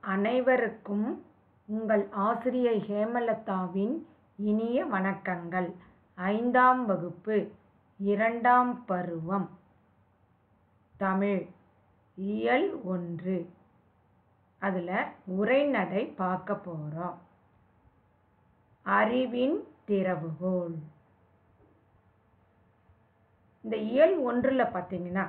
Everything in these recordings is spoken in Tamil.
அனைவருக்கும் உங்கள் ஆசிரியை ஹேமலதாவின் இனிய வணக்கங்கள் ஐந்தாம் வகுப்பு இரண்டாம் பருவம் தமிழ் இயல் ஒன்று அதில் உரைநடை பார்க்க போகிறோம் அறிவின் திறவுகோல் இந்த இயல் ஒன்றில் பார்த்தீங்கன்னா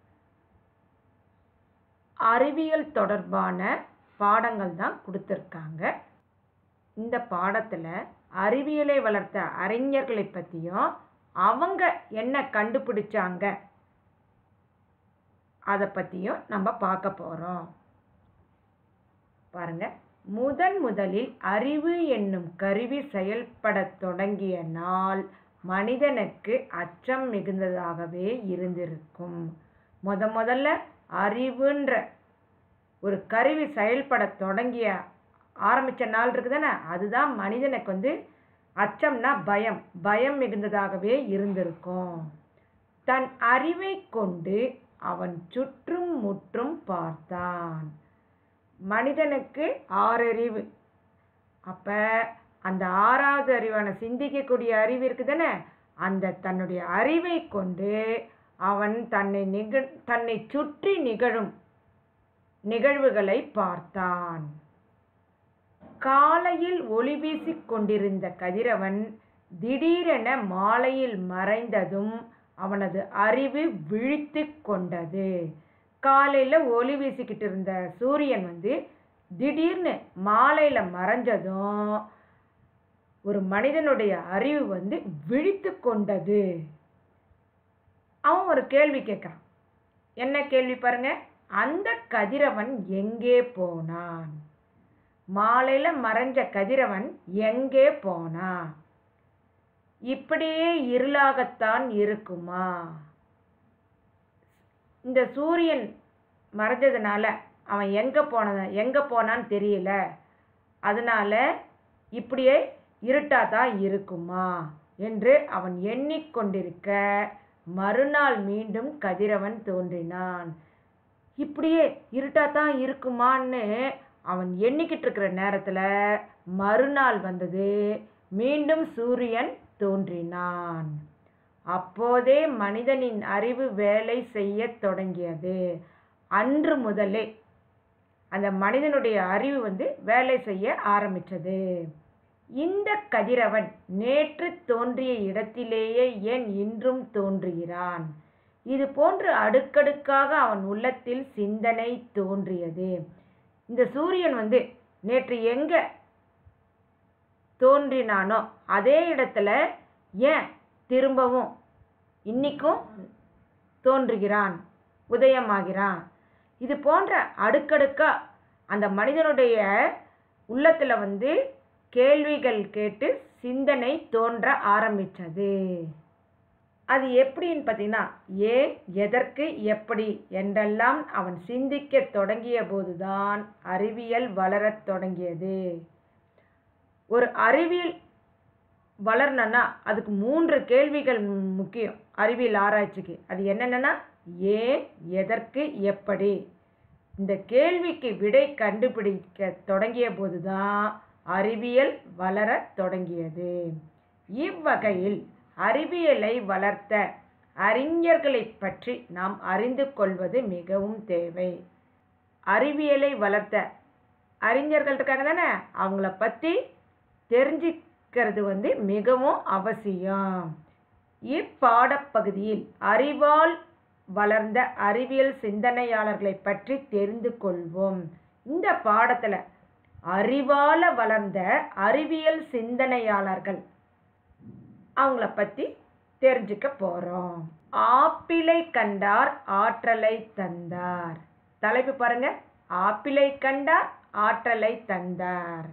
அறிவியல் தொடர்பான பாடங்கள் தான் கொடுத்துருக்காங்க இந்த பாடத்தில் அறிவியலை வளர்த்த அறிஞர்களை பற்றியும் அவங்க என்ன கண்டுபிடிச்சாங்க அதை பற்றியும் நம்ம பார்க்க போகிறோம் பாருங்க முதன் முதலில் அறிவு என்னும் கருவி செயல்படத் தொடங்கிய நாள் மனிதனுக்கு அச்சம் மிகுந்ததாகவே இருந்திருக்கும் முத முதல்ல அறிவுன்ற ஒரு கருவி செயல்பட தொடங்கிய ஆரம்பித்த நாள் இருக்குதானே அதுதான் மனிதனுக்கு வந்து அச்சம்னா பயம் பயம் மிகுந்ததாகவே இருந்திருக்கும் தன் அறிவை கொண்டு அவன் சுற்றும் முற்றும் பார்த்தான் மனிதனுக்கு ஆறறிவு அப்போ அந்த ஆறாவது அறிவான சிந்திக்கக்கூடிய அறிவு இருக்குதானே அந்த தன்னுடைய அறிவை கொண்டு அவன் தன்னை நிக தன்னை சுற்றி நிகழும் நிகழ்வுகளை பார்த்தான் காலையில் ஒளி வீசிக் கொண்டிருந்த கதிரவன் திடீரென மாலையில் மறைந்ததும் அவனது அறிவு விழித்து கொண்டது காலையில் ஒளி வீசிக்கிட்டு இருந்த சூரியன் வந்து திடீர்னு மாலையில் மறைஞ்சதும் ஒரு மனிதனுடைய அறிவு வந்து விழித்து கொண்டது அவன் ஒரு கேள்வி கேட்குறான் என்ன கேள்வி பாருங்க அந்த கதிரவன் எங்கே போனான் மாலையில் மறைஞ்ச கதிரவன் எங்கே போனான் இப்படியே இருளாகத்தான் இருக்குமா இந்த சூரியன் மறைஞ்சதுனால அவன் எங்கே போனத எங்கே போனான்னு தெரியல அதனால இப்படியே இருட்டாக தான் இருக்குமா என்று அவன் எண்ணிக்கொண்டிருக்க மறுநாள் மீண்டும் கதிரவன் தோன்றினான் இப்படியே இருட்டாக தான் இருக்குமான்னு அவன் எண்ணிக்கிட்டு இருக்கிற நேரத்தில் மறுநாள் வந்தது மீண்டும் சூரியன் தோன்றினான் அப்போதே மனிதனின் அறிவு வேலை செய்ய தொடங்கியது அன்று முதலே அந்த மனிதனுடைய அறிவு வந்து வேலை செய்ய ஆரம்பித்தது இந்த கதிரவன் நேற்று தோன்றிய இடத்திலேயே ஏன் இன்றும் தோன்றுகிறான் இது போன்று அடுக்கடுக்காக அவன் உள்ளத்தில் சிந்தனை தோன்றியது இந்த சூரியன் வந்து நேற்று எங்கே தோன்றினானோ அதே இடத்துல ஏன் திரும்பவும் இன்னிக்கும் தோன்றுகிறான் உதயமாகிறான் இது போன்ற அடுக்கடுக்கா அந்த மனிதனுடைய உள்ளத்தில் வந்து கேள்விகள் கேட்டு சிந்தனை தோன்ற ஆரம்பித்தது அது எப்படின்னு பார்த்தீங்கன்னா ஏன் எதற்கு எப்படி என்றெல்லாம் அவன் சிந்திக்க தொடங்கிய போதுதான் அறிவியல் வளரத் தொடங்கியது ஒரு அறிவியல் வளரணும்னா அதுக்கு மூன்று கேள்விகள் முக்கியம் அறிவியல் ஆராய்ச்சிக்கு அது என்னென்னா ஏன் எதற்கு எப்படி இந்த கேள்விக்கு விடை கண்டுபிடிக்க தொடங்கிய போதுதான் அறிவியல் வளரத் தொடங்கியது இவ்வகையில் அறிவியலை வளர்த்த அறிஞர்களை பற்றி நாம் அறிந்து கொள்வது மிகவும் தேவை அறிவியலை வளர்த்த அறிஞர்கள் இருக்காங்க தானே அவங்கள பற்றி தெரிஞ்சுக்கிறது வந்து மிகவும் அவசியம் இப்பாடப்பகுதியில் அறிவால் வளர்ந்த அறிவியல் சிந்தனையாளர்களை பற்றி தெரிந்து கொள்வோம் இந்த பாடத்தில் அறிவால் வளர்ந்த அறிவியல் சிந்தனையாளர்கள் அவங்கள பற்றி தெரிஞ்சுக்க போகிறோம் ஆப்பிளை கண்டார் ஆற்றலை தந்தார் தலைப்பு பாருங்க ஆப்பிளை கண்டார் ஆற்றலை தந்தார்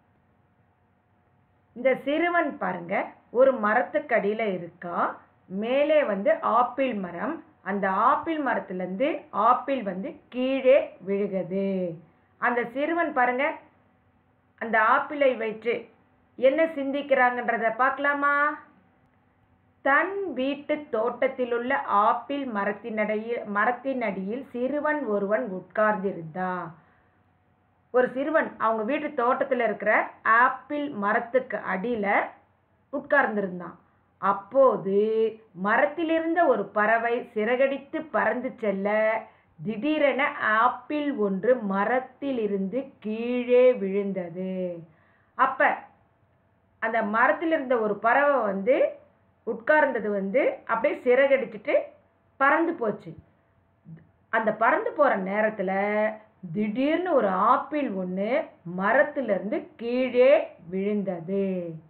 இந்த சிறுவன் பாருங்க ஒரு மரத்துக்கடியில் இருக்கா மேலே வந்து ஆப்பிள் மரம் அந்த ஆப்பிள் மரத்துலேருந்து ஆப்பிள் வந்து கீழே விழுகுது அந்த சிறுவன் பாருங்க அந்த ஆப்பிளை வைத்து என்ன சிந்திக்கிறாங்கன்றத பார்க்கலாமா தன் வீட்டு தோட்டத்திலுள்ள ஆப்பிள் மரத்தினடையில் மரத்தினடியில் சிறுவன் ஒருவன் உட்கார்ந்திருந்தான் ஒரு சிறுவன் அவங்க வீட்டு தோட்டத்தில் இருக்கிற ஆப்பிள் மரத்துக்கு அடியில் உட்கார்ந்திருந்தான் அப்போது மரத்திலிருந்த ஒரு பறவை சிறகடித்து பறந்து செல்ல திடீரென ஆப்பிள் ஒன்று மரத்திலிருந்து கீழே விழுந்தது அப்ப அந்த மரத்தில் இருந்த ஒரு பறவை வந்து உட்கார்ந்தது வந்து அப்படியே சிறகடிச்சிட்டு பறந்து போச்சு அந்த பறந்து போகிற நேரத்தில் திடீர்னு ஒரு ஆப்பிள் ஒன்று மரத்திலிருந்து கீழே விழுந்தது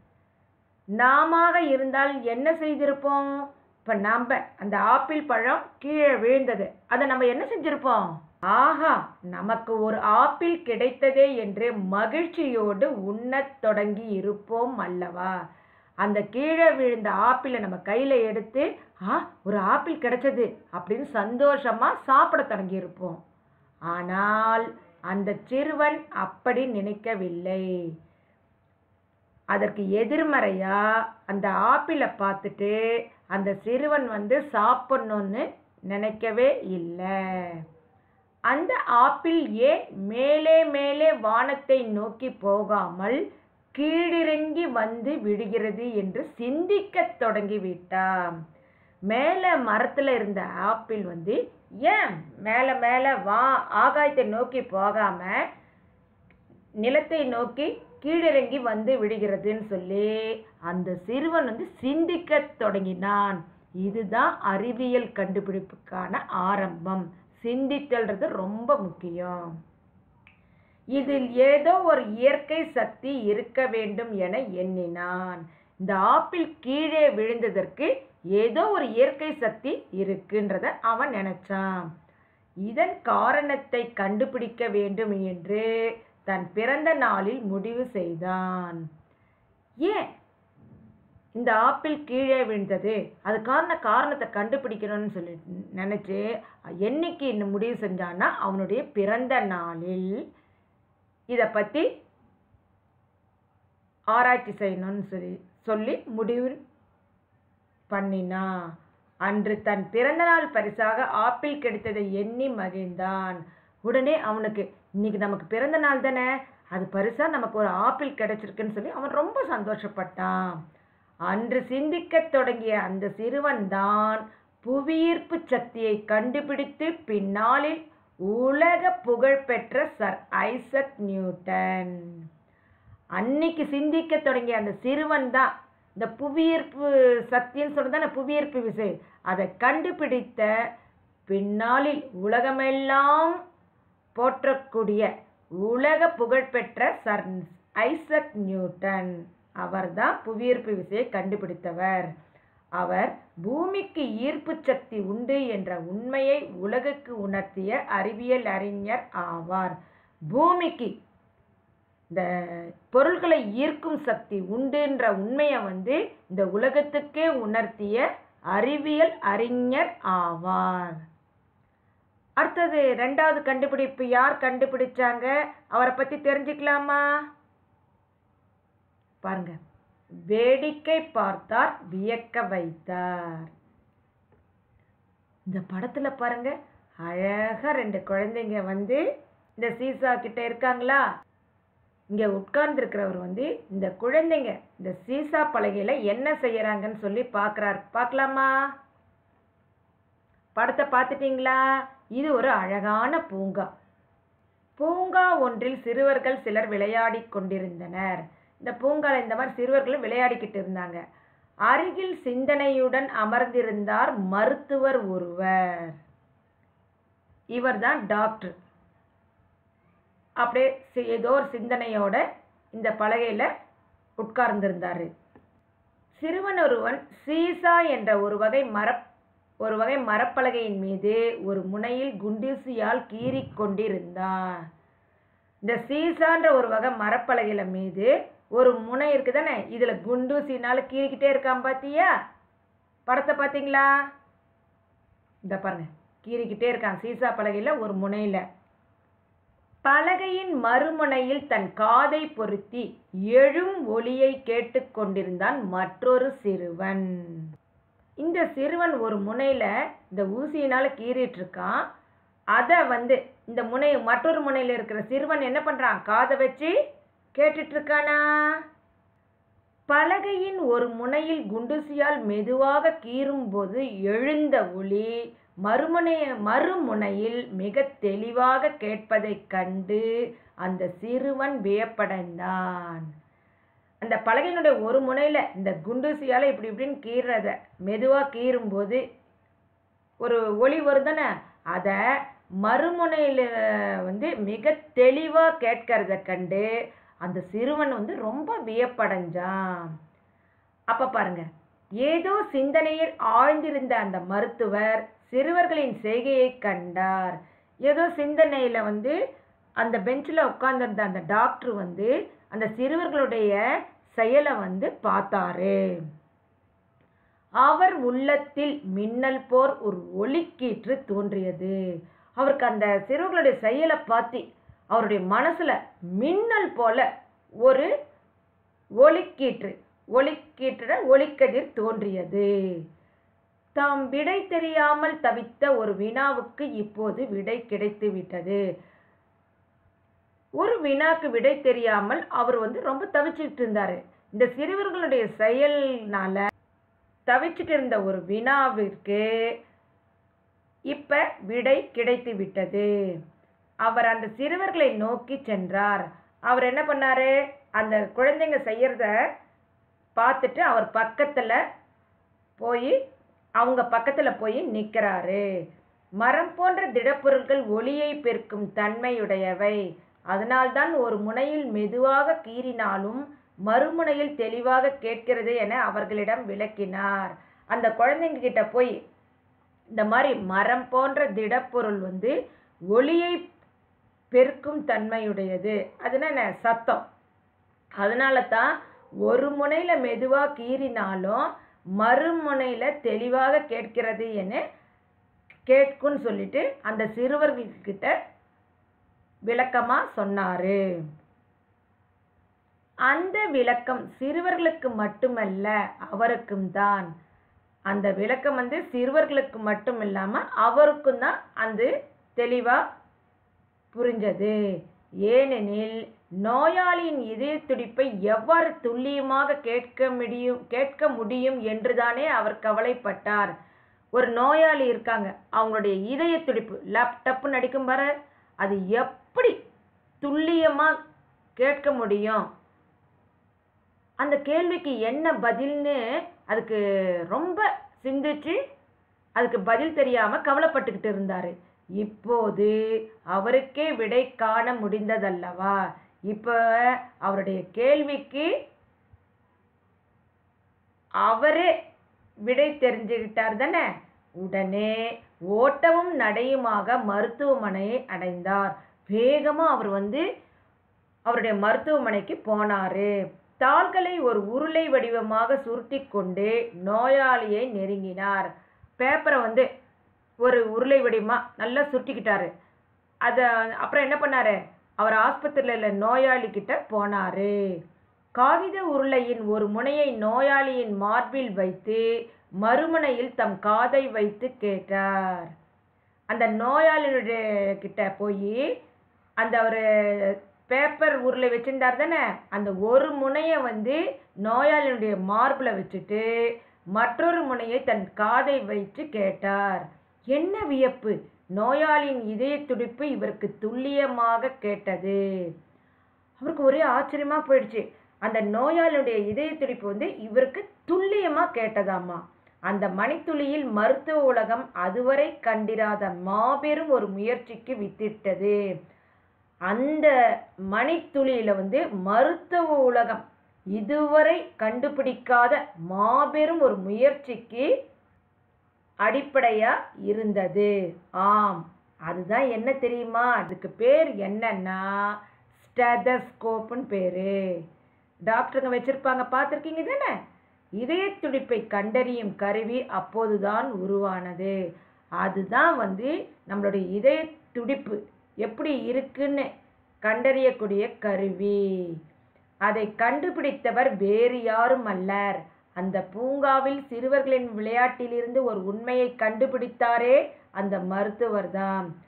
நாம இருந்தால் என்ன செய்திருப்போம் இப்போ நாம் அந்த ஆப்பிள் பழம் கீழே விழுந்தது அதை நம்ம என்ன செஞ்சிருப்போம் ஆஹா நமக்கு ஒரு ஆப்பிள் கிடைத்ததே என்று மகிழ்ச்சியோடு உண்ணத் தொடங்கி இருப்போம் அல்லவா அந்த கீழே விழுந்த ஆப்பிளை நம்ம கையில் எடுத்து ஆ ஒரு ஆப்பிள் கிடைச்சது அப்படின்னு சந்தோஷமாக சாப்பிட தொடங்கி இருப்போம் ஆனால் அந்த சிறுவன் அப்படி நினைக்கவில்லை அதற்கு எதிர்மறையா அந்த ஆப்பிளை பார்த்துட்டு அந்த சிறுவன் வந்து சாப்பிடணும்னு நினைக்கவே இல்லை அந்த ஆப்பிள் ஏன் மேலே மேலே வானத்தை நோக்கி போகாமல் கீழிறங்கி வந்து விடுகிறது என்று சிந்திக்கத் தொடங்கிவிட்டான் மேலே மரத்தில் இருந்த ஆப்பிள் வந்து ஏன் மேலே மேலே வா ஆகாயத்தை நோக்கி போகாம நிலத்தை நோக்கி கீழிறங்கி வந்து விடுகிறதுன்னு சொல்லி அந்த சிறுவன் வந்து சிந்திக்கத் தொடங்கினான் இதுதான் அறிவியல் கண்டுபிடிப்புக்கான ஆரம்பம் சிந்தித்தல்ன்றது ரொம்ப முக்கியம் இதில் ஏதோ ஒரு இயற்கை சக்தி இருக்க வேண்டும் என எண்ணினான் இந்த ஆப்பிள் கீழே விழுந்ததற்கு ஏதோ ஒரு இயற்கை சக்தி இருக்குன்றத அவன் நினைச்சான் இதன் காரணத்தை கண்டுபிடிக்க வேண்டும் என்று தன் பிறந்த நாளில் முடிவு செய்தான் ஏன் இந்த ஆப்பிள் கீழே விழுந்தது அதுக்கான காரணத்தை கண்டுபிடிக்கணும்னு சொல்லி நினச்சி என்னைக்கு இன்னும் முடிவு செஞ்சான்னா அவனுடைய பிறந்த நாளில் இதை பற்றி ஆராய்ச்சி செய்யணும்னு சொல்லி சொல்லி முடிவு பண்ணினா அன்று தன் பிறந்தநாள் பரிசாக ஆப்பிள் கிடைத்ததை எண்ணி மகிழ்ந்தான் உடனே அவனுக்கு இன்னைக்கு நமக்கு பிறந்த நாள் தானே அது பரிசா நமக்கு ஒரு ஆப்பிள் கிடைச்சிருக்குன்னு சொல்லி அவன் ரொம்ப சந்தோஷப்பட்டான் அன்று சிந்திக்கத் தொடங்கிய அந்த சிறுவன் தான் புவியீர்ப்பு சக்தியை கண்டுபிடித்து பின்னாளில் உலக புகழ்பெற்ற சர் ஐசக் நியூட்டன் அன்னைக்கு சிந்திக்க தொடங்கிய அந்த சிறுவன் தான் இந்த புவியீர்ப்பு சக்தின்னு சொல்றது புவியீர்ப்பு விசை அதை கண்டுபிடித்த பின்னாளில் உலகமெல்லாம் போற்றக்கூடிய உலக புகழ்பெற்ற சர் ஐசக் நியூட்டன் அவர்தான் புவியீர்ப்பு விசையை கண்டுபிடித்தவர் அவர் பூமிக்கு ஈர்ப்பு சக்தி உண்டு என்ற உண்மையை உலகுக்கு உணர்த்திய அறிவியல் அறிஞர் ஆவார் பூமிக்கு இந்த பொருள்களை ஈர்க்கும் சக்தி உண்டுன்ற உண்மையை வந்து இந்த உலகத்துக்கே உணர்த்திய அறிவியல் அறிஞர் ஆவார் அடுத்தது ரெண்டாவது கண்டுபிடிப்பு யார் கண்டுபிடிச்சாங்க அவரை பத்தி தெரிஞ்சுக்கலாமா பாருங்க வேடிக்கை பார்த்தார் வியக்க வைத்தார் இந்த படத்துல பாருங்க அழகா ரெண்டு குழந்தைங்க வந்து இந்த சீசா கிட்ட இருக்காங்களா இங்க உட்கார்ந்துருக்கிறவர் வந்து இந்த குழந்தைங்க இந்த சீசா பலகையில என்ன செய்யறாங்கன்னு சொல்லி பார்க்கறார் பார்க்கலாமா படத்தை பார்த்துட்டீங்களா இது ஒரு அழகான பூங்கா பூங்கா ஒன்றில் சிறுவர்கள் சிலர் விளையாடிக் கொண்டிருந்தனர் இந்த பூங்கால இந்த மாதிரி சிறுவர்கள் விளையாடிக்கிட்டு இருந்தாங்க அருகில் சிந்தனையுடன் அமர்ந்திருந்தார் மருத்துவர் ஒருவர் இவர்தான் டாக்டர் அப்படியே சி- ஏதோ ஒரு சிந்தனையோட இந்த பலகையில உட்கார்ந்திருந்தாரு சிறுவன் ஒருவன் சீசா என்ற ஒரு வகை மர ஒரு வகை மரப்பலகையின் மீது ஒரு முனையில் குண்டூசியால் கீறிக் கொண்டிருந்தான் இந்த சீசான்ற ஒரு வகை மரப்பலகையில மீது ஒரு முனை இருக்குதானே இதுல குண்டூசினால கீறிக்கிட்டே இருக்கான் பாத்தியா படத்தை பாத்தீங்களா இந்த பாருங்க கீறிக்கிட்டே இருக்கான் சீசா பலகையில ஒரு முனையில பலகையின் மறுமுனையில் தன் காதை பொருத்தி எழும் ஒலியை கேட்டுக்கொண்டிருந்தான் மற்றொரு சிறுவன் இந்த சிறுவன் ஒரு முனையில இந்த ஊசியினால கீறிட்டு இருக்கான் அதை வந்து இந்த முனை மற்றொரு முனையில் இருக்கிற சிறுவன் என்ன பண்ணுறான் காதை வச்சு கேட்டுட்டு இருக்கானா பலகையின் ஒரு முனையில் குண்டுசியால் மெதுவாக கீறும்போது எழுந்த ஒளி மறுமுனைய மறுமுனையில் மிக தெளிவாக கேட்பதைக் கண்டு அந்த சிறுவன் வியப்படைந்தான் அந்த பலகையினுடைய ஒரு முனையில் இந்த குண்டூசியால் இப்படி இப்படின்னு கீறத மெதுவாக கீறும்போது ஒரு ஒளி வருதானே அதை மறுமுனையில் வந்து மிக தெளிவாக கேட்கறத கண்டு அந்த சிறுவன் வந்து ரொம்ப வியப்படைஞ்சான் அப்போ பாருங்க ஏதோ சிந்தனையில் ஆழ்ந்திருந்த அந்த மருத்துவர் சிறுவர்களின் செய்கையை கண்டார் ஏதோ சிந்தனையில் வந்து அந்த பெஞ்சில் உட்கார்ந்திருந்த அந்த டாக்டர் வந்து அந்த சிறுவர்களுடைய செயலை வந்து பார்த்தாரு அவர் உள்ளத்தில் மின்னல் போர் ஒரு ஒளிக்கீற்று தோன்றியது அவருக்கு அந்த சிறுவர்களுடைய செயலை பார்த்து அவருடைய மனசுல மின்னல் போல ஒரு ஒளிக்கீற்று ஒளிக்கீற்ற ஒளிக்கதிர் தோன்றியது தாம் விடை தெரியாமல் தவித்த ஒரு வினாவுக்கு இப்போது விடை கிடைத்து விட்டது ஒரு வினாக்கு விடை தெரியாமல் அவர் வந்து ரொம்ப தவிச்சிட்டு இருந்தாரு இந்த சிறுவர்களுடைய செயல்னால தவிச்சிட்டு இருந்த ஒரு வினாவிற்கு இப்ப விடை கிடைத்து விட்டது அவர் அந்த சிறுவர்களை நோக்கி சென்றார் அவர் என்ன பண்ணாரு அந்த குழந்தைங்க செய்யறத பார்த்துட்டு அவர் பக்கத்துல போய் அவங்க பக்கத்துல போய் நிற்கிறாரு மரம் போன்ற திடப்பொருட்கள் ஒளியை பெருக்கும் தன்மையுடையவை அதனால்தான் ஒரு முனையில் மெதுவாக கீறினாலும் மறுமுனையில் தெளிவாக கேட்கிறது என அவர்களிடம் விளக்கினார் அந்த குழந்தைங்க கிட்ட போய் இந்த மாதிரி மரம் போன்ற திடப்பொருள் வந்து ஒளியை பெருக்கும் தன்மையுடையது அதுனா என்ன சத்தம் அதனால தான் ஒரு முனையில் மெதுவாக கீறினாலும் மறுமுனையில் தெளிவாக கேட்கிறது என கேட்கும்னு சொல்லிட்டு அந்த சிறுவர்கள்கிட்ட விளக்கமாக சொன்னார் அந்த விளக்கம் சிறுவர்களுக்கு மட்டுமல்ல அவருக்கும் தான் அந்த விளக்கம் வந்து சிறுவர்களுக்கு மட்டும் இல்லாமல் அவருக்கும் தான் அந்த தெளிவாக புரிஞ்சது ஏனெனில் நோயாளியின் இதய துடிப்பை எவ்வாறு துல்லியமாக கேட்க முடியும் கேட்க முடியும் என்றுதானே அவர் கவலைப்பட்டார் ஒரு நோயாளி இருக்காங்க அவங்களுடைய இதய துடிப்பு லப் டப்புன்னு அடிக்கும் பாரு அது எப்படி துல்லியமாக கேட்க முடியும் அந்த கேள்விக்கு என்ன பதில்னு அதுக்கு ரொம்ப சிந்திச்சு அதுக்கு பதில் தெரியாமல் கவலைப்பட்டுக்கிட்டு இருந்தார் இப்போது அவருக்கே விடை காண முடிந்ததல்லவா இப்போ அவருடைய கேள்விக்கு அவரே விடை தெரிஞ்சுக்கிட்டார் தானே உடனே ஓட்டமும் நடையுமாக மருத்துவமனையை அடைந்தார் வேகமாக அவர் வந்து அவருடைய மருத்துவமனைக்கு போனார் தாள்களை ஒரு உருளை வடிவமாக சுருட்டி கொண்டு நோயாளியை நெருங்கினார் பேப்பரை வந்து ஒரு உருளை வடிவமாக நல்லா சுருட்டிக்கிட்டாரு அதை அப்புறம் என்ன பண்ணாரு அவர் ஆஸ்பத்திரியில் நோயாளி கிட்ட போனார் காகித உருளையின் ஒரு முனையை நோயாளியின் மார்பில் வைத்து மறுமுனையில் தம் காதை வைத்து கேட்டார் அந்த நோயாளியுடைய கிட்ட போய் அந்த ஒரு பேப்பர் உருளை வச்சிருந்தார் தானே அந்த ஒரு முனையை வந்து நோயாளியுடைய மார்பில் வச்சுட்டு மற்றொரு முனையை தன் காதை வைத்து கேட்டார் என்ன வியப்பு நோயாளியின் இதய துடிப்பு இவருக்கு துல்லியமாக கேட்டது அவருக்கு ஒரே ஆச்சரியமாக போயிடுச்சு அந்த நோயாளியுடைய இதய துடிப்பு வந்து இவருக்கு துல்லியமாக கேட்டதாமா அந்த மணித்துளியில் மருத்துவ உலகம் அதுவரை கண்டிராத மாபெரும் ஒரு முயற்சிக்கு வித்திட்டது அந்த மணித்துளியில் வந்து மருத்துவ உலகம் இதுவரை கண்டுபிடிக்காத மாபெரும் ஒரு முயற்சிக்கு அடிப்படையாக இருந்தது ஆம் அதுதான் என்ன தெரியுமா அதுக்கு பேர் என்னன்னா ஸ்டெதஸ்கோப்புன்னு பேர் டாக்டருங்க வச்சுருப்பாங்க பார்த்துருக்கீங்க தானே இதய துடிப்பை கண்டறியும் கருவி அப்போதுதான் உருவானது அதுதான் வந்து நம்மளுடைய இதய துடிப்பு எப்படி இருக்குன்னு கண்டறியக்கூடிய கருவி அதை கண்டுபிடித்தவர் வேறு யாரும் அல்லர் அந்த பூங்காவில் சிறுவர்களின் விளையாட்டிலிருந்து ஒரு உண்மையை கண்டுபிடித்தாரே அந்த மருத்துவர் தான்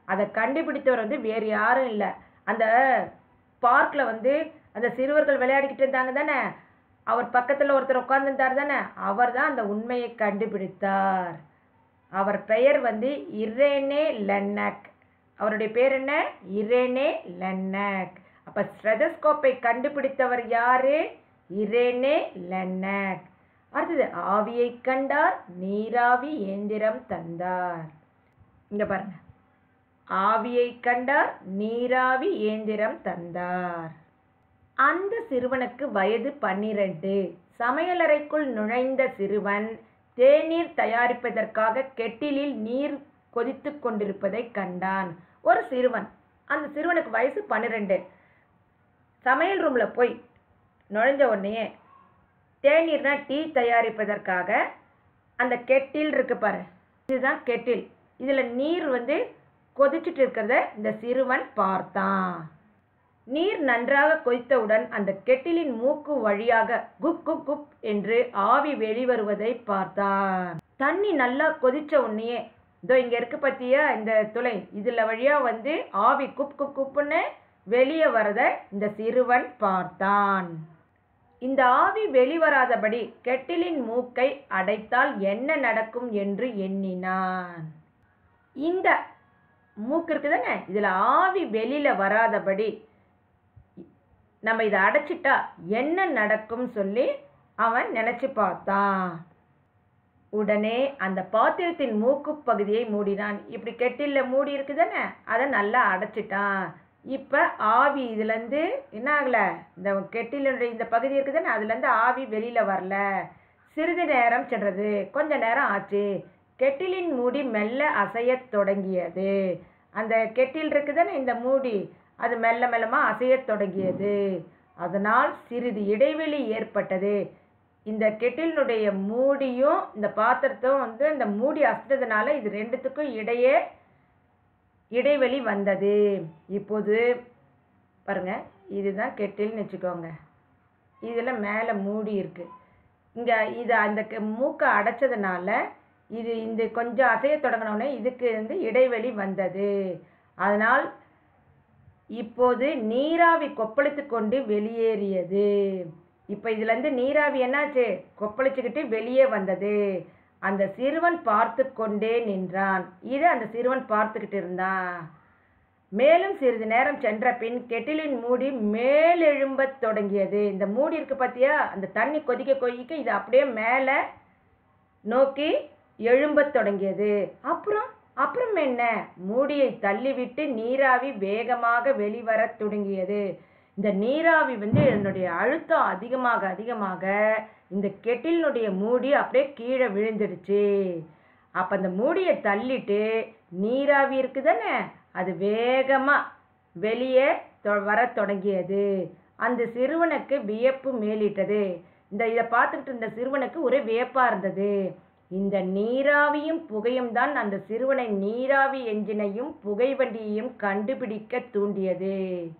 அதை கண்டுபிடித்தவர் வந்து வேறு யாரும் இல்லை அந்த பார்க்கில் வந்து அந்த சிறுவர்கள் விளையாடிக்கிட்டு இருந்தாங்க தானே அவர் பக்கத்தில் ஒருத்தர் உட்கார்ந்துருந்தார் தானே அவர் தான் அந்த உண்மையை கண்டுபிடித்தார் அவர் பெயர் வந்து இரேனே லென்னக் அவருடைய பேர் என்ன இரேனே லென்னக் அப்போ ஸ்ட்ரெதஸ்கோப்பை கண்டுபிடித்தவர் யாரு இரேனே லென்னக் அடுத்தது ஆவியை கண்டார் நீராவி இயந்திரம் தந்தார் இங்க பாருங்க ஆவியை கண்டார் நீராவி இயந்திரம் தந்தார் அந்த சிறுவனுக்கு வயது பன்னிரண்டு சமையலறைக்குள் நுழைந்த சிறுவன் தேநீர் தயாரிப்பதற்காக கெட்டிலில் நீர் கொதித்து கொண்டிருப்பதை கண்டான் ஒரு சிறுவன் அந்த சிறுவனுக்கு வயசு பன்னிரெண்டு சமையல் ரூமில் போய் நுழைஞ்ச உடனே தேநீர்னா டீ தயாரிப்பதற்காக அந்த கெட்டில் இருக்கு பாரு இதுதான் கெட்டில் இதில் நீர் வந்து கொதிச்சுட்டு இருக்கிறத இந்த சிறுவன் பார்த்தான் நீர் நன்றாக கொதித்தவுடன் அந்த கெட்டிலின் மூக்கு வழியாக குப் குப் குப் என்று ஆவி வெளிவருவதை பார்த்தான் தண்ணி நல்லா கொதிச்ச உடனே இதோ இங்க இருக்கு பத்தியா இந்த துளை இதுல வழியா வந்து ஆவி குப் குப் குப்புன்னு வெளியே வரத இந்த சிறுவன் பார்த்தான் இந்த ஆவி வெளிவராதபடி கெட்டிலின் மூக்கை அடைத்தால் என்ன நடக்கும் என்று எண்ணினான் இந்த மூக்கு இருக்கு தானே இதில் ஆவி வெளியில் வராதபடி நம்ம இதை அடைச்சிட்டா என்ன நடக்கும் சொல்லி அவன் நினச்சி பார்த்தான் உடனே அந்த பாத்திரத்தின் மூக்கு பகுதியை மூடினான் இப்படி கெட்டில்ல மூடி இருக்கு தானே அதை நல்லா அடைச்சிட்டான் இப்போ ஆவி இதுலேருந்து என்ன ஆகலை இந்த கெட்டிலுடைய இந்த பகுதி இருக்குது தானே அதுலேருந்து ஆவி வெளியில் வரல சிறிது நேரம் சென்றது கொஞ்ச நேரம் ஆச்சு கெட்டிலின் மூடி மெல்ல அசையத் தொடங்கியது அந்த கெட்டில் இருக்குதானே இந்த மூடி அது மெல்ல மெல்லமாக அசையத் தொடங்கியது அதனால் சிறிது இடைவெளி ஏற்பட்டது இந்த கெட்டிலினுடைய மூடியும் இந்த பாத்திரத்தும் வந்து இந்த மூடி அசைத்ததுனால இது ரெண்டுத்துக்கும் இடையே இடைவெளி வந்தது இப்போது பாருங்க இதுதான் கெட்டில்னு வச்சுக்கோங்க இதில் மேலே மூடி இருக்கு இங்கே இது அந்த க- மூக்கை அடைச்சதுனால இது இந்த கொஞ்சம் அசைய தொடங்கினோடனே இதுக்கு வந்து இடைவெளி வந்தது அதனால் இப்போது நீராவி கொப்பளித்து கொண்டு வெளியேறியது இப்போ இதுலேருந்து நீராவி என்னாச்சு கொப்பளிச்சுக்கிட்டு வெளியே வந்தது அந்த சிறுவன் பார்த்து கொண்டே நின்றான் இது அந்த சிறுவன் பார்த்துக்கிட்டு இருந்தான் மேலும் சிறிது நேரம் சென்ற பின் கெட்டிலின் மூடி மேலெழும்பத் தொடங்கியது இந்த மூடி இருக்கு பார்த்தியா அந்த தண்ணி கொதிக்க கொதிக்க இது அப்படியே மேலே நோக்கி எழும்பத் தொடங்கியது அப்புறம் அப்புறம் என்ன மூடியை தள்ளிவிட்டு நீராவி வேகமாக வெளிவரத் தொடங்கியது இந்த நீராவி வந்து என்னுடைய அழுத்தம் அதிகமாக அதிகமாக இந்த கெட்டிலினுடைய மூடி அப்படியே கீழே விழுந்துடுச்சு அப்போ அந்த மூடியை தள்ளிட்டு நீராவி இருக்குதானே அது வேகமாக வெளியே தொ- வரத் தொடங்கியது அந்த சிறுவனுக்கு வியப்பு மேலிட்டது இந்த இதை பார்த்துக்கிட்டு இருந்த சிறுவனுக்கு ஒரே வியப்பாக இருந்தது இந்த நீராவியும் புகையும் தான் அந்த சிறுவனை நீராவி என்ஜினையும் புகை வண்டியையும் கண்டுபிடிக்க தூண்டியது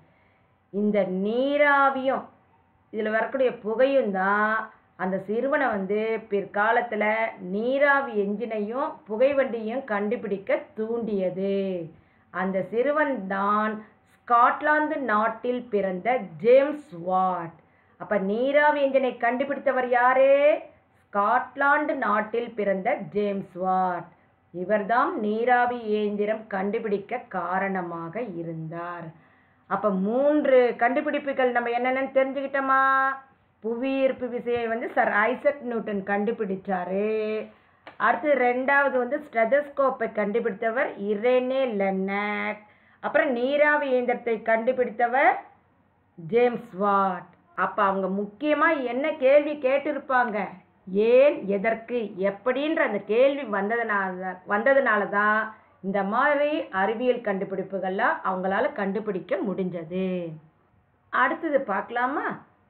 இந்த நீராவியும் இதில் வரக்கூடிய புகையும் தான் அந்த சிறுவனை வந்து பிற்காலத்தில் நீராவி என்ஜினையும் புகை வண்டியையும் கண்டுபிடிக்க தூண்டியது அந்த சிறுவன் தான் ஸ்காட்லாந்து நாட்டில் பிறந்த ஜேம்ஸ் வாட் அப்ப நீராவி என்ஜினை கண்டுபிடித்தவர் யாரு ஸ்காட்லாந்து நாட்டில் பிறந்த ஜேம்ஸ் வாட் இவர்தான் நீராவி இயந்திரம் கண்டுபிடிக்க காரணமாக இருந்தார் அப்ப மூன்று கண்டுபிடிப்புகள் நம்ம என்னென்னு தெரிஞ்சுக்கிட்டோமா புவியீர்ப்பு விசையை வந்து சர் ஐசக் நியூட்டன் கண்டுபிடிச்சாரு அடுத்து ரெண்டாவது வந்து ஸ்டெதஸ்கோப்பை கண்டுபிடித்தவர் இரேனே லென்னக் அப்புறம் நீராவி இயந்திரத்தை கண்டுபிடித்தவர் ஜேம்ஸ் வாட் அப்போ அவங்க முக்கியமாக என்ன கேள்வி கேட்டிருப்பாங்க ஏன் எதற்கு எப்படின்ற அந்த கேள்வி வந்ததுனால வந்ததுனால தான் இந்த மாதிரி அறிவியல் கண்டுபிடிப்புகள்லாம் அவங்களால கண்டுபிடிக்க முடிஞ்சது அடுத்தது பார்க்கலாமா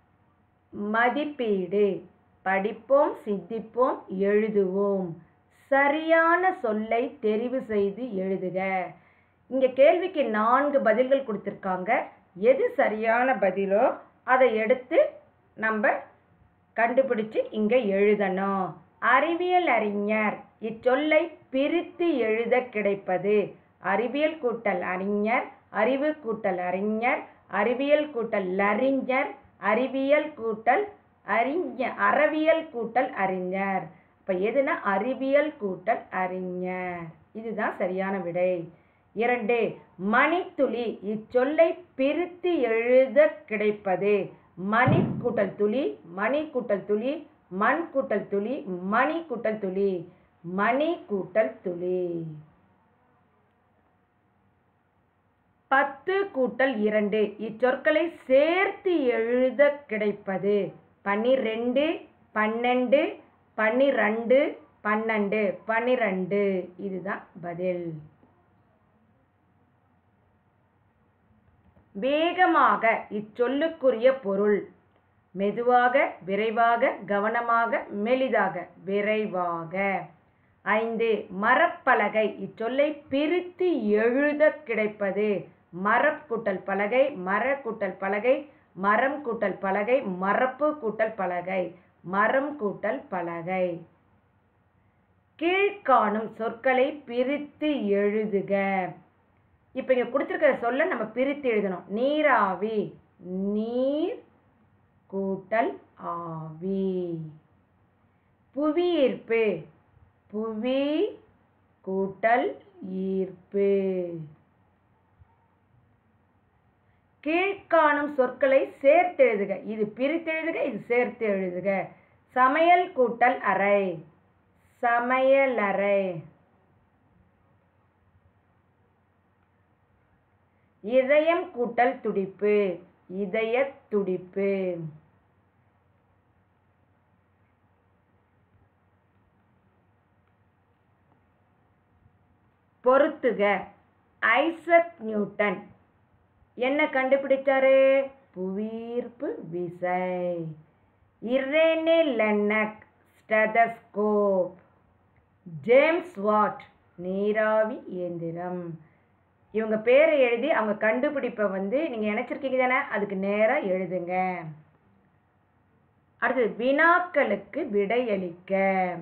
மதிப்பீடு படிப்போம் சிந்திப்போம் எழுதுவோம் சரியான சொல்லை தெரிவு செய்து எழுதுக இங்க கேள்விக்கு நான்கு பதில்கள் கொடுத்துருக்காங்க எது சரியான பதிலோ அதை எடுத்து நம்ம கண்டுபிடிச்சு இங்க எழுதணும் அறிவியல் அறிஞர் இச்சொல்லை பிரித்து எழுத கிடைப்பது அறிவியல் கூட்டல் அறிஞர் அறிவு கூட்டல் அறிஞர் அறிவியல் கூட்டல் அறிஞர் அறிவியல் கூட்டல் அறிஞ அறவியல் கூட்டல் அறிஞர் இப்போ எதுனா அறிவியல் கூட்டல் அறிஞர் இதுதான் சரியான விடை இரண்டு மணித்துளி இச்சொல்லை பிரித்து எழுத கிடைப்பது மணி கூட்டல் துளி மணி கூட்டல் துளி மண் கூட்டல் துளி மணி கூட்டல் துளி மணி கூட்டல் துளி பத்து கூட்டல் இரண்டு இச்சொற்களை சேர்த்து எழுத கிடைப்பது பன்னிரெண்டு பன்னெண்டு பன்னிரண்டு பன்னெண்டு பன்னிரண்டு இதுதான் பதில் வேகமாக இச்சொல்லுக்குரிய பொருள் மெதுவாக விரைவாக கவனமாக மெலிதாக விரைவாக ஐந்து மரப்பலகை இச்சொல்லை பிரித்து எழுத கிடைப்பது மரப் கூட்டல் பலகை மர கூட்டல் பலகை மரம் கூட்டல் பலகை மரப்பு கூட்டல் பலகை மரம் கூட்டல் பலகை கீழ்காணும் சொற்களை பிரித்து எழுதுக இப்போ இங்கே கொடுத்துருக்கிற சொல்ல நம்ம பிரித்து எழுதணும் நீராவி நீர் கூட்டல் ஆவி புவியீர்ப்பு புவி கூட்டல் ஈர்ப்பு கீழ்காணும் சொற்களை சேர்த்து எழுதுக இது பிரித்து எழுதுக இது சேர்த்து எழுதுக சமையல் கூட்டல் அறை சமையலறை இதயம் கூட்டல் துடிப்பு இதய துடிப்பு பொறுத்துக ஐசக் நியூட்டன் என்ன கண்டுபிடிச்சாரு புவியீர்ப்பு விசை René Laennec stethoscope James Watt நீராவி இயந்திரம் இவங்க பேரை எழுதி அவங்க கண்டுபிடிப்பை வந்து நீங்கள் நினச்சிருக்கீங்க தானே அதுக்கு நேராக எழுதுங்க அடுத்தது வினாக்களுக்கு விடையளிக்க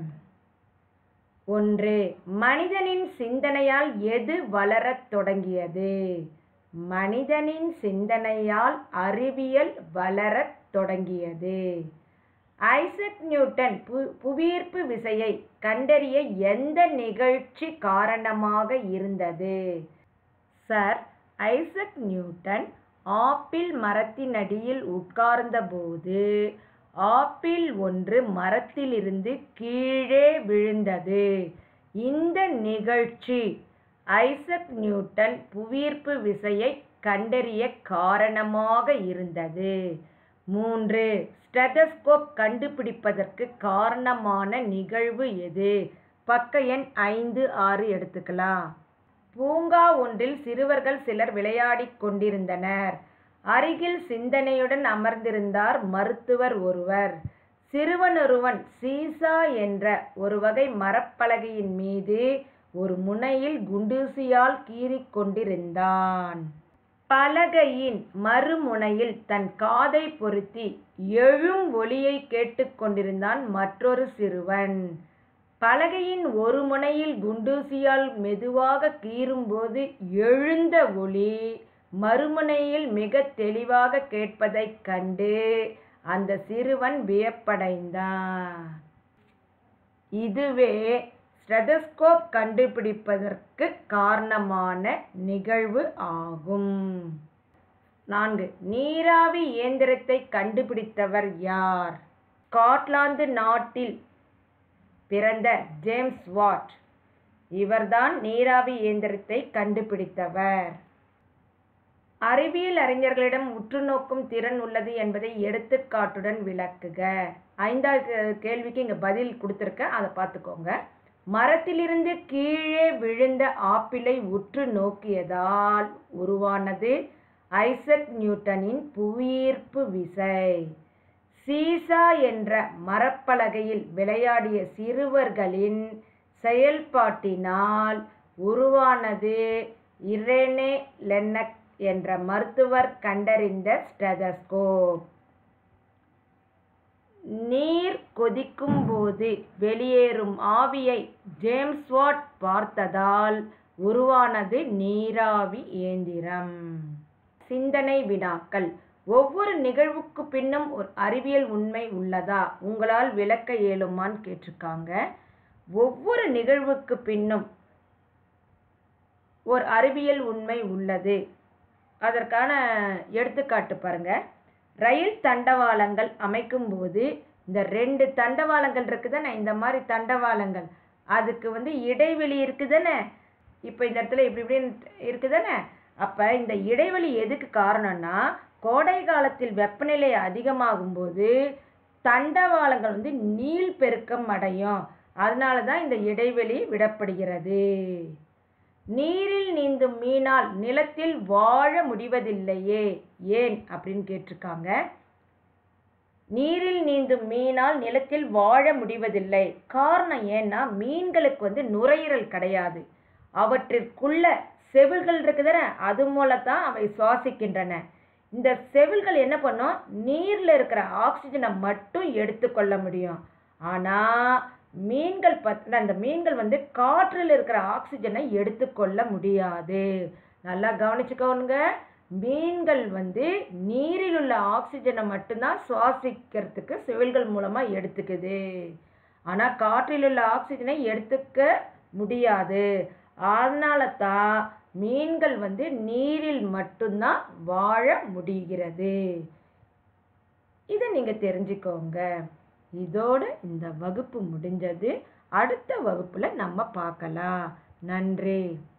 ஒன்று மனிதனின் சிந்தனையால் எது வளரத் தொடங்கியது மனிதனின் சிந்தனையால் அறிவியல் வளரத் தொடங்கியது ஐசக் நியூட்டன் பு புவியீர்ப்பு விசையை கண்டறிய எந்த நிகழ்ச்சி காரணமாக இருந்தது சர் ஐசக் நியூட்டன் ஆப்பிள் மரத்தினடியில் உட்கார்ந்தபோது ஆப்பிள் ஒன்று மரத்திலிருந்து கீழே விழுந்தது இந்த நிகழ்ச்சி ஐசக் நியூட்டன் புவியீர்ப்பு விசையை கண்டறிய காரணமாக இருந்தது மூன்று ஸ்டெதஸ்கோப் கண்டுபிடிப்பதற்கு காரணமான நிகழ்வு எது பக்க எண் ஐந்து ஆறு எடுத்துக்கலாம் பூங்கா ஒன்றில் சிறுவர்கள் சிலர் விளையாடிக் கொண்டிருந்தனர் அருகில் சிந்தனையுடன் அமர்ந்திருந்தார் மருத்துவர் ஒருவர் சிறுவனொருவன் சீசா என்ற ஒரு வகை மரப்பலகையின் மீது ஒரு முனையில் குண்டூசியால் கீறிக் கொண்டிருந்தான் பலகையின் மறுமுனையில் தன் காதை பொருத்தி எழும் ஒலியை கேட்டுக்கொண்டிருந்தான் மற்றொரு சிறுவன் பலகையின் ஒரு முனையில் குண்டூசியால் மெதுவாக கீறும்போது எழுந்த ஒளி மறுமுனையில் மிக தெளிவாக கேட்பதைக் கண்டு அந்த சிறுவன் வியப்படைந்தான் இதுவே ஸ்டெதஸ்கோப் கண்டுபிடிப்பதற்கு காரணமான நிகழ்வு ஆகும் நான்கு நீராவி இயந்திரத்தை கண்டுபிடித்தவர் யார் ஸ்காட்லாந்து நாட்டில் பிறந்த ஜேம்ஸ் வாட் இவர்தான் நீராவி இயந்திரத்தை கண்டுபிடித்தவர் அறிவியல் அறிஞர்களிடம் உற்று நோக்கும் திறன் உள்ளது என்பதை எடுத்துக்காட்டுடன் விளக்குக ஐந்தாவது கேள்விக்கு இங்கே பதில் கொடுத்துருக்கேன் அதை பார்த்துக்கோங்க மரத்திலிருந்து கீழே விழுந்த ஆப்பிளை உற்று நோக்கியதால் உருவானது ஐசக் நியூட்டனின் புவியீர்ப்பு விசை சீசா என்ற மரப்பலகையில் விளையாடிய சிறுவர்களின் செயல்பாட்டினால் உருவானது இரேனே லென்னக் என்ற மருத்துவர் கண்டறிந்த ஸ்டெதஸ்கோப் நீர் கொதிக்கும் போது வெளியேறும் ஆவியை ஜேம்ஸ் வாட் பார்த்ததால் உருவானது நீராவி இயந்திரம் சிந்தனை வினாக்கள் ஒவ்வொரு நிகழ்வுக்கு பின்னும் ஒரு அறிவியல் உண்மை உள்ளதா உங்களால் விளக்க இயலுமான்னு கேட்டிருக்காங்க ஒவ்வொரு நிகழ்வுக்கு பின்னும் ஒரு அறிவியல் உண்மை உள்ளது அதற்கான எடுத்துக்காட்டு பாருங்க ரயில் தண்டவாளங்கள் அமைக்கும்போது இந்த ரெண்டு தண்டவாளங்கள் இருக்குதானே இந்த மாதிரி தண்டவாளங்கள் அதுக்கு வந்து இடைவெளி இருக்குதானே இப்போ இந்த இடத்துல இப்படி இப்படி இருக்குதானே அப்போ இந்த இடைவெளி எதுக்கு காரணம்னா கோடை காலத்தில் வெப்பநிலை அதிகமாகும்போது தண்டவாளங்கள் வந்து நீள் பெருக்கம் அடையும் அதனால தான் இந்த இடைவெளி விடப்படுகிறது நீரில் நீந்தும் மீனால் நிலத்தில் வாழ முடிவதில்லையே ஏன் அப்படின்னு கேட்டிருக்காங்க நீரில் நீந்தும் மீனால் நிலத்தில் வாழ முடிவதில்லை காரணம் ஏன்னா மீன்களுக்கு வந்து நுரையீரல் கிடையாது அவற்றிற்குள்ள செவில்கள் இருக்குதுன அது மூலத்தான் அவை சுவாசிக்கின்றன இந்த செவில்கள் என்ன பண்ணும் நீரில் இருக்கிற ஆக்சிஜனை மட்டும் எடுத்துக்கொள்ள முடியும் ஆனால் மீன்கள் பத் அந்த மீன்கள் வந்து காற்றில் இருக்கிற ஆக்சிஜனை எடுத்துக்கொள்ள முடியாது நல்லா கவனிச்சுக்கோங்க மீன்கள் வந்து நீரில் உள்ள ஆக்சிஜனை மட்டும்தான் சுவாசிக்கிறதுக்கு செவில்கள் மூலமாக எடுத்துக்குது ஆனால் காற்றில் உள்ள ஆக்சிஜனை எடுத்துக்க முடியாது அதனால தான் மீன்கள் வந்து நீரில் மட்டும்தான் வாழ முடிகிறது இதை நீங்கள் தெரிஞ்சுக்கோங்க இதோடு இந்த வகுப்பு முடிஞ்சது அடுத்த வகுப்பில் நம்ம பார்க்கலாம் நன்றி